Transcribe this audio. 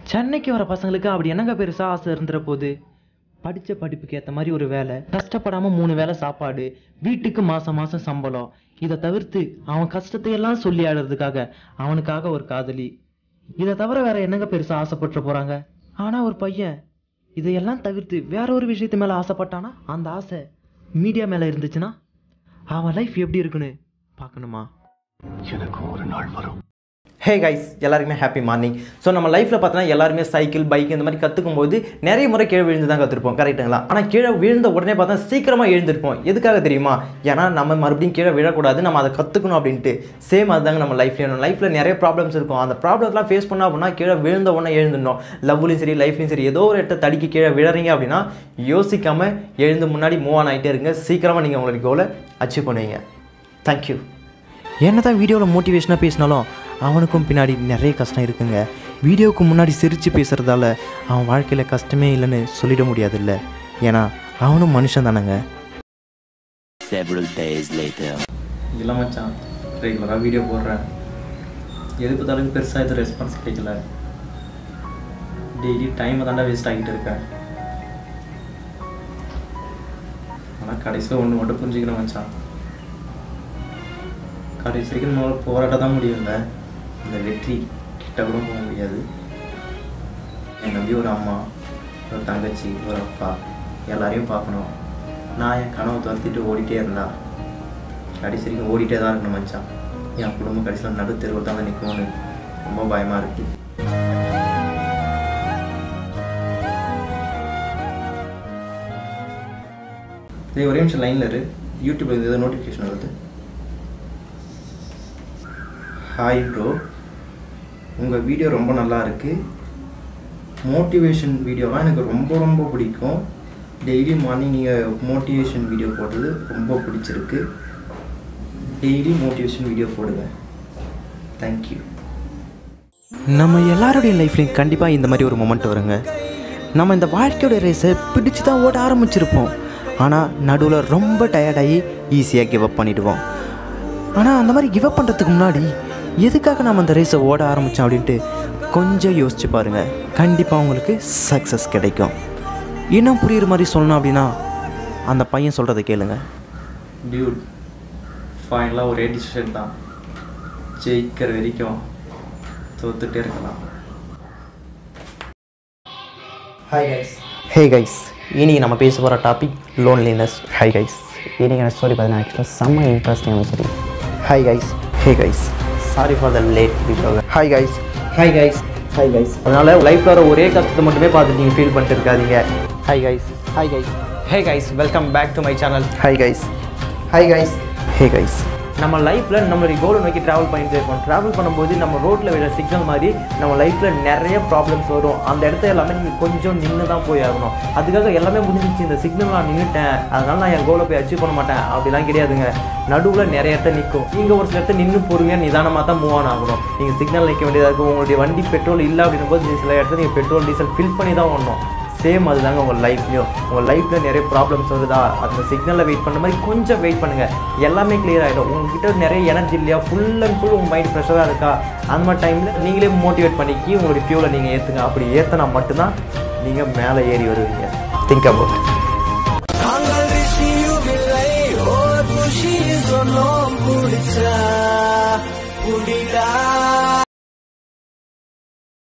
சென்னைக்கு வர பசங்களுக்கு அப்படி என்னங்க பெருசாக ஆசை இருந்துற போது படித்த படிப்புக்கு ஏற்ற மாதிரி ஒரு வேலை கஷ்டப்படாமல் மூணு வேளை சாப்பாடு வீட்டுக்கு மாதம் மாதம் சம்பளம் இதை தவிர்த்து அவன் கஷ்டத்தை எல்லாம் சொல்லி ஆடுறதுக்காக அவனுக்காக ஒரு காதலி இதை தவிர வேற என்னங்க பெருசாக ஆசைப்பட்டு போகிறாங்க ஆனால் ஒரு பையன் இதையெல்லாம் தவிர்த்து வேற ஒரு விஷயத்து மேலே ஆசைப்பட்டானா அந்த ஆசை மீடியா மேலே இருந்துச்சுன்னா அவன் லைஃப் எப்படி இருக்குன்னு பார்க்கணுமா ஹே கைஸ் எல்லாருக்குமே ஹாப்பி மார்னிங் ஸோ நம்ம லைஃப்பில் பார்த்தோன்னா எல்லாருமே சைக்கிள் பைக் இந்த மாதிரி கற்றுக்கும் போது நிறைய முறை கீழே விழுந்து தான் கற்றுருப்போம் கரெக்டுங்களா ஆனால் கீழே விழுந்த உடனே பார்த்தா சீக்கிரமாக எழுந்திருப்போம் எதுக்காக தெரியுமா ஏன்னா நம்ம மறுபடியும் கீழே விழக்கூடாது நம்ம அதை கற்றுக்கணும் அப்படின்ட்டு சேம் அதுதாங்க நம்ம லைஃப்லேயும் லைஃப்பில் நிறைய ப்ராப்ளம்ஸ் இருக்கும் அந்த ப்ராப்ளம்ஸ்லாம் ஃபேஸ் பண்ணோம் அப்படின்னா கீழே விழுந்த உடனே எழுந்துடணும் லவ்லையும் சரி லைஃப்லையும் சரி ஏதோ ஒரு இடத்த தடிக்கி கீழே விழறீங்க அப்படின்னா யோசிக்காமல் எழுந்து முன்னாடி மூவ் ஆன் ஆகிட்டே இருங்க சீக்கிரமாக நீங்கள் உங்களுடைய கோலை அச்சீவ் பண்ணுவீங்க தேங்க்யூ என்ன தான் வீடியோவில் மோட்டிவேஷனாக பேசினாலும் அவனுக்கும் பின்னாடி நிறைய கஷ்டம் இருக்குங்க வீடியோவுக்கு முன்னாடி சிரித்து பேசுகிறதால அவன் வாழ்க்கையில் கஷ்டமே இல்லைன்னு சொல்லிட முடியாதுல்ல ஏன்னா அவனும் மனுஷன் தானேங்க Several days later. இல்லை மச்சான் ரெகுலராக வீடியோ போடுறேன் எது பார்த்தாலும் பெருசாக எதுவும் ரெஸ்பான்ஸ் கிடைக்கல டெய்லி டைமை தாண்டா வேஸ்ட் ஆகிட்டு இருக்கேன் ஆனால் கடைசியில் ஒன்று மட்டும் புரிஞ்சுக்கணும் மச்சான் கடைசி வரைக்கும் நம்மளால் போராட தான் முடியும்ல இந்த வெற்றி கிட்ட கூட போக முடியாது என் நம்பி ஒரு அம்மா ஒரு தங்கச்சி ஒரு அப்பா எல்லாரையும் பார்க்கணும் நான் என் கனவை துரத்திட்டு ஓடிட்டே இருந்தா கடைசி வரைக்கும் ஓடிட்டே தான் இருக்கணும் மச்சான் என் குடும்பம் கடைசியில் நடு தெருவில் தான் நிற்கும்னு ரொம்ப பயமாக இருக்கு சரி ஒரே நிமிஷம் லைனில் இரு யூடியூப்ல இருந்து ஏதோ நோட்டிஃபிகேஷன் வருது ஹாய் ப்ரோ உங்கள் வீடியோ ரொம்ப நல்லா இருக்குது மோட்டிவேஷன் வீடியோலாம் எனக்கு ரொம்ப ரொம்ப பிடிக்கும் டெய்லி மார்னிங் நீங்கள் மோட்டிவேஷன் வீடியோ போடுறது ரொம்ப பிடிச்சிருக்கு டெய்லி மோட்டிவேஷன் வீடியோ போடுங்க தேங்க்யூ நம்ம எல்லாருடைய லைஃப்லையும் கண்டிப்பாக இந்த மாதிரி ஒரு மொமெண்ட் வருங்க நம்ம இந்த வாழ்க்கையோட ரேஸை பிடிச்சு தான் ஓட ஆரம்பிச்சிருப்போம் ஆனால் நடுவில் ரொம்ப டயர்டாகி ஈஸியாக கிவ் அப் பண்ணிடுவோம் ஆனால் அந்த மாதிரி கிவ் அப் பண்ணுறதுக்கு முன்னாடி எதுக்காக நம்ம அந்த ரேஸை ஓட ஆரம்பித்தோம் அப்படின்ட்டு கொஞ்சம் யோசிச்சு பாருங்கள் கண்டிப்பாக உங்களுக்கு சக்ஸஸ் கிடைக்கும் இன்னும் புரியுற மாதிரி சொல்லணும் அப்படின்னா அந்த பையன் சொல்கிறத கேளுங்க டியூட் ஃபைனலாக ஒரே டிசிஷன் தான் ஜெயிக்கிற வரைக்கும் தோத்துட்டே இருக்கலாம் ஹாய் கைஸ் ஹே கைஸ் இன்னைக்கு நம்ம பேச போகிற டாபிக் லோன்லினஸ் ஹாய் கைஸ் இன்னைக்கு எனக்கு ஸ்டோரி பார்த்தீங்கன்னா ஆக்சுவலாக செம்ம இன்ட்ரெஸ்டிங்கான story hi guys hey guys sorry for the late video hi guys hi guys hi guys அதனால லைஃப்ல வர ஒரே கஷ்டத்தை மட்டுமே பார்த்துட்டு நீங்கள் ஃபீல் பண்ணிட்டு இருக்காதீங்க hi guys hi guys hey guys welcome back to my channel hi guys hi guys hey guys நம்ம லைஃப்பில் நம்மளுடைய கோலை நோக்கி ட்ராவல் பண்ணிட்டு இருக்கோம் ட்ராவல் பண்ணும்போது நம்ம ரோட்டில் விட சிக்னல் மாதிரி நம்ம லைஃப்பில் நிறைய ப்ராப்ளம்ஸ் வரும் அந்த இடத்த எல்லாமே நீங்கள் கொஞ்சம் நின்று தான் போய் ஆகணும் அதுக்காக எல்லாமே முடிஞ்சிச்சு இந்த சிக்னல் நான் நின்றுட்டேன் அதனால நான் என் கோலை போய் அச்சீவ் பண்ண மாட்டேன் அப்படிலாம் கிடையாதுங்க நடுவில் நிறைய இடத்த நிற்கும் நீங்கள் ஒரு சில இடத்த நின்று பொறுமையாக நிதானமாக தான் மூவ் ஆன் ஆகணும் நீங்கள் சிக்னல் நிற்க வேண்டியதாக இருக்கும் உங்களுடைய வண்டி பெட்ரோல் இல்லை அப்படின்னும் போது சில இடத்துல நீங்கள் பெட்ரோல் டீசல் ஃபில் பண்ணி தான் ஓடணும் சேம் அதுதாங்க உங்கள் லைஃப்லையும் உங்கள் லைஃப்பில் நிறைய ப்ராப்ளம்ஸ் வருதா அந்த சிக்னலில் வெயிட் பண்ண மாதிரி கொஞ்சம் வெயிட் பண்ணுங்கள் எல்லாமே கிளியர் ஆகிடும் உங்ககிட்ட நிறைய எனர்ஜி இல்லையா ஃபுல் அண்ட் ஃபுல் உங்கள் மைண்ட் ப்ரெஷராக இருக்கா அந்த மாதிரி டைமில் நீங்களே மோட்டிவேட் பண்ணிக்கி உங்களுடைய ஃபியூலை நீங்கள் ஏற்றுங்க அப்படி ஏற்றினா மட்டும்தான் நீங்கள் மேலே ஏறி வருவீங்க திங்க் அபவுட் நாங்கள் ரிஷியும் இல்லை ஓர் குஷி சொன்னோம் குடிச்சா குடிடா